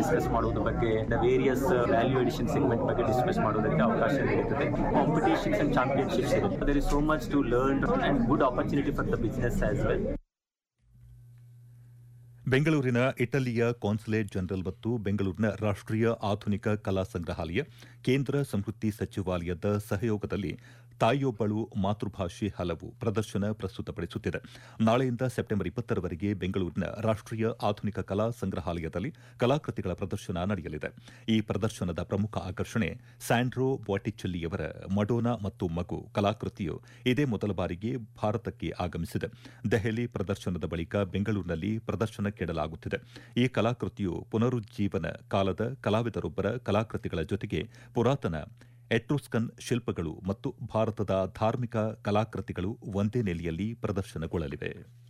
discuss ಮಾಡೋದ್ರ ಬಗ್ಗೆ various value addition segment ಬಗ್ಗೆ ಡಿಸ್ಕಸ್ ಮಾಡೋದಕ್ಕೆ ಅವಕಾಶ ನೀಡುತ್ತದೆ ಕಾಂಪಿಟೇಷನ್ಸ್ ಅಂಡ್ ಚಾಂಪಿಯನ್ಶಿಪ್ಸ್ ಇರುತ್ತೆ there is so much to learn and good opportunity for the business as well ಬೆಂಗಳೂರಿನ ಇಟಲಿಯ ಕಾನ್ಸುಲೇಟ್ ಜನರಲ್ ಮತ್ತು ಬೆಂಗಳೂರಿನ ರಾಷ್ಟೀಯ ಆಧುನಿಕ ಕಲಾ ಸಂಗ್ರಹಾಲಯ ಕೇಂದ್ರ ಸಂಸ್ಕೃತಿ ಸಚಿವಾಲಯದ ಸಹಯೋಗದಲ್ಲಿ ತಾಯಿಯೊಬ್ಬಳು ಮಾತೃಭಾಷೆ ಹಲವು ಪ್ರದರ್ಶನ ಪ್ರಸ್ತುತಪಡಿಸುತ್ತಿದೆ ನಾಳೆಯಿಂದ ಸೆಪ್ಟೆಂಬರ್ ಇಪ್ಪತ್ತರವರೆಗೆ ಬೆಂಗಳೂರಿನ ರಾಷ್ಟೀಯ ಆಧುನಿಕ ಕಲಾ ಸಂಗ್ರಹಾಲಯದಲ್ಲಿ ಕಲಾಕೃತಿಗಳ ಪ್ರದರ್ಶನ ನಡೆಯಲಿದೆ ಈ ಪ್ರದರ್ಶನದ ಪ್ರಮುಖ ಆಕರ್ಷಣೆ ಸ್ಯಾಂಡ್ರೋ ಬಾಟಿಚೆಲ್ಲಿಯವರ ಮಡೋನಾ ಮತ್ತು ಮಗು ಕಲಾಕೃತಿಯು ಇದೇ ಮೊದಲ ಬಾರಿಗೆ ಭಾರತಕ್ಕೆ ಆಗಮಿಸಿದೆ ದೆಹಲಿ ಪ್ರದರ್ಶನದ ಬಳಿಕ ಬೆಂಗಳೂರಿನಲ್ಲಿ ಪ್ರದರ್ಶನಕ್ಕಿಡಲಾಗುತ್ತಿದೆ ಈ ಕಲಾಕೃತಿಯು ಪುನರುಜ್ಜೀವನ ಕಾಲದ ಕಲಾವಿದರೊಬ್ಬರ ಕಲಾಕೃತಿಗಳ ಜೊತೆಗೆ ಪುರಾತನ ಎಟ್ರೂಸ್ಕನ್ ಶಿಲ್ಪಗಳು ಮತ್ತು ಭಾರತದ ಧಾರ್ಮಿಕ ಕಲಾಕೃತಿಗಳು ಒಂದೇ ನೆಲೆಯಲ್ಲಿ ಪ್ರದರ್ಶನಗೊಳ್ಳಲಿವೆ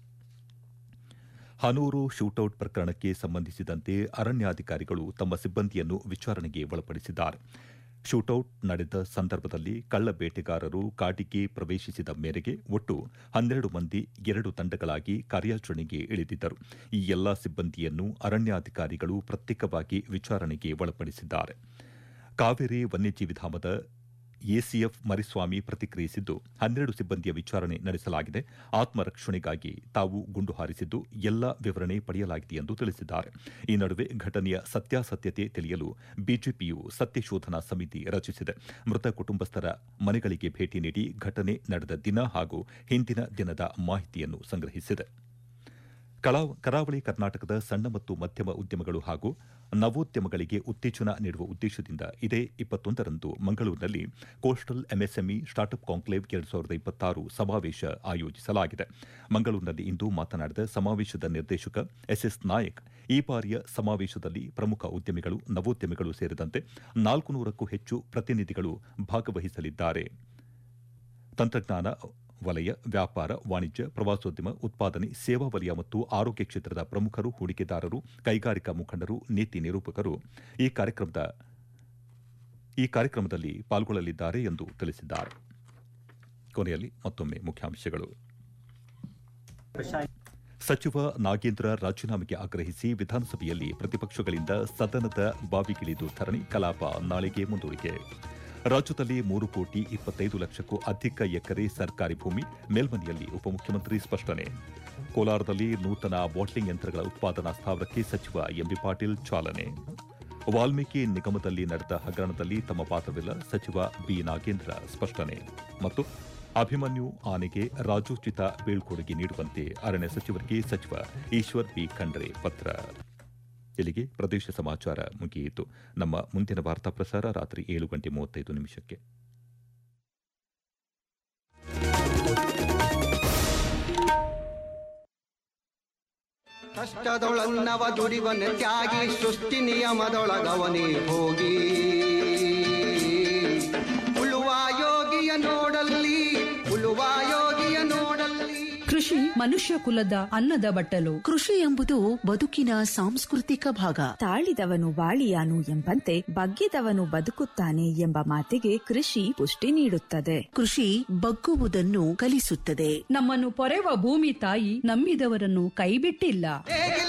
ಹನೂರು ಶೂಟೌಟ್ ಪ್ರಕರಣಕ್ಕೆ ಸಂಬಂಧಿಸಿದಂತೆ ಅರಣ್ಯಾಧಿಕಾರಿಗಳು ತಮ್ಮ ಸಿಬ್ಬಂದಿಯನ್ನು ವಿಚಾರಣೆಗೆ ಒಳಪಡಿಸಿದ್ದಾರೆ ಶೂಟೌಟ್ ನಡೆದ ಸಂದರ್ಭದಲ್ಲಿ ಕಳ್ಳ ಬೇಟೆಗಾರರು ಕಾಡಿಗೆ ಪ್ರವೇಶಿಸಿದ ಮೇರೆಗೆ ಒಟ್ಟು ಹನ್ನೆರಡು ಮಂದಿ ಎರಡು ತಂಡಗಳಾಗಿ ಕಾರ್ಯಾಚರಣೆಗೆ ಇಳಿದಿದ್ದರು ಈ ಎಲ್ಲಾ ಸಿಬ್ಬಂದಿಯನ್ನು ಅರಣ್ಯಾಧಿಕಾರಿಗಳು ಪ್ರತ್ಯೇಕವಾಗಿ ವಿಚಾರಣೆಗೆ ಒಳಪಡಿಸಿದ್ದಾರೆ ಕಾವೇರಿ ವನ್ಯಜೀವಿಧಾಮದ ಎಸಿಎಫ್ ಮರಿಸ್ವಾಮಿ ಪ್ರತಿಕ್ರಿಯಿಸಿದ್ದು ಹನ್ನೆರಡು ಸಿಬ್ಬಂದಿಯ ವಿಚಾರಣೆ ನಡೆಸಲಾಗಿದೆ ಆತ್ಮರಕ್ಷಣೆಗಾಗಿ ತಾವು ಗುಂಡು ಹಾರಿಸಿದ್ದು ಎಲ್ಲ ವಿವರಣೆ ಪಡೆಯಲಾಗಿದೆ ಎಂದು ತಿಳಿಸಿದ್ದಾರೆ ಈ ನಡುವೆ ಘಟನೆಯ ಸತ್ಯಾಸತ್ಯತೆ ತಿಳಿಯಲು ಬಿಜೆಪಿಯು ಸತ್ಯಶೋಧನಾ ಸಮಿತಿ ರಚಿಸಿದೆ ಮೃತ ಕುಟುಂಬಸ್ಥರ ಮನೆಗಳಿಗೆ ಭೇಟಿ ನೀಡಿ ಘಟನೆ ನಡೆದ ದಿನ ಹಾಗೂ ಹಿಂದಿನ ದಿನದ ಮಾಹಿತಿಯನ್ನು ಸಂಗ್ರಹಿಸಿದೆ ಕರಾವಳಿ ಕರ್ನಾಟಕದ ಸಣ್ಣ ಮತ್ತು ಮಧ್ಯಮ ಉದ್ಯಮಗಳು ಹಾಗೂ ನವೋದ್ಯಮಗಳಿಗೆ ಉತ್ತೇಜನ ನೀಡುವ ಉದ್ದೇಶದಿಂದ ಇದೇ ಇಪ್ಪತ್ತೊಂದರಂದು ಮಂಗಳೂರಿನಲ್ಲಿ ಕೋಸ್ಟಲ್ ಎಂಎಸ್ಎಂಇ ಸ್ಟಾರ್ಟ್ಅಪ್ ಕಾಂಕ್ಲೇವ್ ಎರಡು ಸಾವಿರದ ಇಪ್ಪತ್ತಾರು ಸಮಾವೇಶ ಆಯೋಜಿಸಲಾಗಿದೆ ಮಂಗಳೂರಿನಲ್ಲಿ ಇಂದು ಮಾತನಾಡಿದ ಸಮಾವೇಶದ ನಿರ್ದೇಶಕ ಎಸ್ಎಸ್ ನಾಯಕ್ ಈ ಬಾರಿಯ ಸಮಾವೇಶದಲ್ಲಿ ಪ್ರಮುಖ ಉದ್ಯಮಿಗಳು ನವೋದ್ಯಮಿಗಳು ಸೇರಿದಂತೆ ನಾಲ್ಕು ನೂರಕ್ಕೂ ಹೆಚ್ಚು ಪ್ರತಿನಿಧಿಗಳು ಭಾಗವಹಿಸಲಿದ್ದಾರೆ ತಂತ್ರಜ್ಞಾನ ವಲಯ ವ್ಯಾಪಾರ ವಾಣಿಜ್ಯ ಪ್ರವಾಸೋದ್ಯಮ ಉತ್ಪಾದನೆ ಸೇವಾ ವಲಯ ಮತ್ತು ಆರೋಗ್ಯ ಕ್ಷೇತ್ರದ ಪ್ರಮುಖರು ಹೂಡಿಕೆದಾರರು ಕೈಗಾರಿಕಾ ಮುಖಂಡರು ನೀತಿ ನಿರೂಪಕರು ಈ ಕಾರ್ಯಕ್ರಮದ ಈ ಕಾರ್ಯಕ್ರಮದಲ್ಲಿ ಪಾಲ್ಗೊಳ್ಳಲಿದ್ದಾರೆ ಎಂದು ತಿಳಿಸಿದ್ದಾರೆ ಕೊನೆಯಲ್ಲಿ ಮತ್ತೊಮ್ಮೆ ಮುಖ್ಯಾಂಶಗಳು ಸಚಿವ ನಾಗೇಂದ್ರ ರಾಜೀನಾಮೆಗೆ ಆಗ್ರಹಿಸಿ ವಿಧಾನಸಭೆಯಲ್ಲಿ ಪ್ರತಿಪಕ್ಷಗಳಿಂದ ಸದನದ ಬಾವಿಗಿಳಿದು ಧರಣಿ ಕಲಾಪ ನಾಳೆಗೆ ಮುಂದೂಡಿಕೆ ರಾಜ್ಯದಲ್ಲಿ ಮೂರು ಕೋಟಿ ಇಪ್ಪತ್ತೈದು ಲಕ್ಷಕ್ಕೂ ಅಧಿಕ ಎಕರೆ ಸರ್ಕಾರಿ ಭೂಮಿ ಮೇಲ್ಮನೆಯಲ್ಲಿ ಉಪಮುಖ್ಯಮಂತ್ರಿ ಸ್ಪಷ್ಟನೆ ಕೋಲಾರದಲ್ಲಿ ನೂತನ ಬಾಟ್ಲಿಂಗ್ ಯಂತ್ರಗಳ ಉತ್ಪಾದನಾ ಸ್ಥಾವರಕ್ಕೆ ಸಚಿವ ಎಂಬಿ ಪಾಟೀಲ್ ಚಾಲನೆ ವಾಲ್ಮೀಕಿ ನಿಗಮದಲ್ಲಿ ನಡೆದ ಹಗರಣದಲ್ಲಿ ತಮ್ಮ ಪಾತ್ರವಿಲ್ಲ ಸಚಿವ ಬಿ ನಾಗೇಂದ್ರ ಸ್ಪಷ್ಟನೆ ಮತ್ತು ಅಭಿಮನ್ಯು ಆನೆಗೆ ರಾಜೋಚಿತ ಬೀಳ್ಕೊಡುಗೆ ನೀಡುವಂತೆ ಅರಣ್ಯ ಸಚಿವರಿಗೆ ಸಚಿವ ಈಶ್ವರ್ ಬಿ ಖಂಡ್ರೆ ಪತ್ರ ಇಲ್ಲಿಗೆ ಪ್ರದೇಶ ಸಮಾಚಾರ ಮುಗಿಯಿತು ನಮ್ಮ ಮುಂದಿನ ವಾರ್ತಾ ಪ್ರಸಾರ ರಾತ್ರಿ ಏಳು ಗಂಟೆ ಮೂವತ್ತೈದು ನಿಮಿಷಕ್ಕೆ ಕಷ್ಟದೊಳನ್ನವ ದುಡಿವನ ತ್ಯಾಗಿ ಸೃಷ್ಟಿ ನಿಯಮದೊಳಗವನೇ ಹೋಗಿ ಉಳುವ ಯೋಗಿಯ ನೋಡಲ್ಲಿ ಉಳುವ ಯೋಗಿಯ ನೋಡಲ್ಲಿ ಕೃಷಿ ಮನುಷ್ಯ ಕುಲದ ಅನ್ನದ ಬಟ್ಟಲು ಕೃಷಿ ಎಂಬುದು ಬದುಕಿನ ಸಾಂಸ್ಕೃತಿಕ ಭಾಗ ತಾಳಿದವನು ಬಾಳಿಯಾನು ಎಂಬಂತೆ ಬಗ್ಗಿದವನು ಬದುಕುತ್ತಾನೆ ಎಂಬ ಮಾತಿಗೆ ಕೃಷಿ ಪುಷ್ಟಿ ನೀಡುತ್ತದೆ ಕೃಷಿ ಬಗ್ಗುವುದನ್ನು ಕಲಿಸುತ್ತದೆ ನಮ್ಮನ್ನು ಪೊರೆವ ಭೂಮಿ ತಾಯಿ ನಂಬಿದವರನ್ನು ಕೈಬಿಟ್ಟಿಲ್ಲ